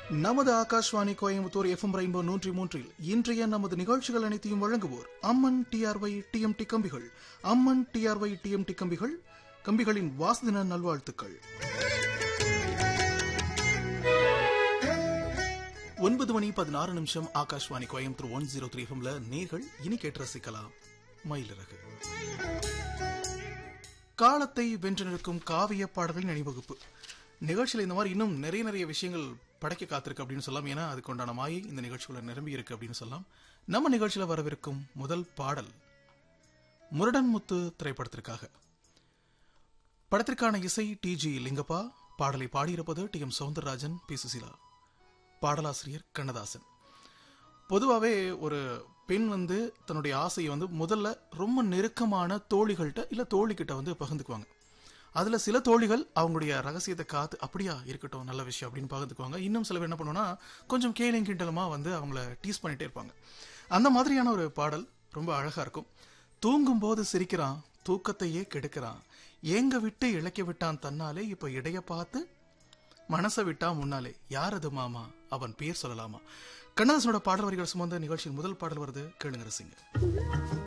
நமது Akashvani Coimbatore FM rainbow நூற்றி மூன்றில் இன்றைய நமது நிகழ்ச்சிகள் அனைத்தையும் வழங்குவோர் அம்மன் டிஆர்ஒய் டிஎம்டி கம்பிகள் அம்மன் டிஆர்ஒய் டிஎம்டி கம்பிகள் கம்பிகளின் வாசதின நல்வாழ்த்துக்கள் ஒன்பது மணி பதினாறு நிமிஷம் Akashvani Coimbatore one zero three எஃப்எம்ல நேர்கள் இனி கேட்டு ரசிக்கலாம் மயிலிறகு காலத்தை வென்று நிற்கும் காவிய பாடல்களின் அணிவகுப்பு நிகழ்ச்சியில் இந்த மாதிரி இன்னும் நிறைய நிறைய விஷயங்கள் படைக்க காத்திருக்கு அப்படின்னு சொல்லலாம் ஏன்னா அதுக்கு உண்டான மாயை இந்த நிகழ்ச்சிக்குள்ள நிரம்பி இருக்கு அப்படின்னு சொல்லலாம் நம்ம நிகழ்ச்சியில வரவிருக்கும் முதல் பாடல் முரடன் முத்து திரைப்படத்திற்காக படத்திற்கான இசை டி ஜி லிங்கப்பா பாடலை பாடியிருப்பது T M Soundararajan P Susheela பாடலாசிரியர் கண்ணதாசன் பொதுவாகவே ஒரு பெண் வந்து தன்னுடைய ஆசையை வந்து முதல்ல ரொம்ப நெருக்கமான தோழிகள்கிட்ட இல்லை தோழிக்கிட்ட வந்து பகிர்ந்துக்குவாங்க அதில் சில தோழிகள் அவங்களுடைய ரகசியத்தை காத்து அப்படியா இருக்கட்டும் நல்ல விஷயம் அப்படின்னு பகிர்ந்துக்குவாங்க இன்னும் சில பேர் என்ன பண்ணுவோம்னா கொஞ்சம் கேலிங் கிண்டலுமா வந்து அவங்கள டீஸ் பண்ணிட்டே இருப்பாங்க அந்த மாதிரியான ஒரு பாடல் ரொம்ப அழகா இருக்கும் தூங்கும் போது சிரிக்கிறான் தூக்கத்தையே கெடுக்கிறான் ஏங்க விட்டு இழைக்க விட்டான் தன்னாலே இப்ப இடைய பார்த்து மனசை விட்டா முன்னாலே யார் அது மாமா அவன் பேர் சொல்லலாமா கண்ணதாசனோட பாடல் வரிகள் சுமந்த நிகழ்ச்சியின் முதல் பாடல் வருது கேளுங்க ரசிங்க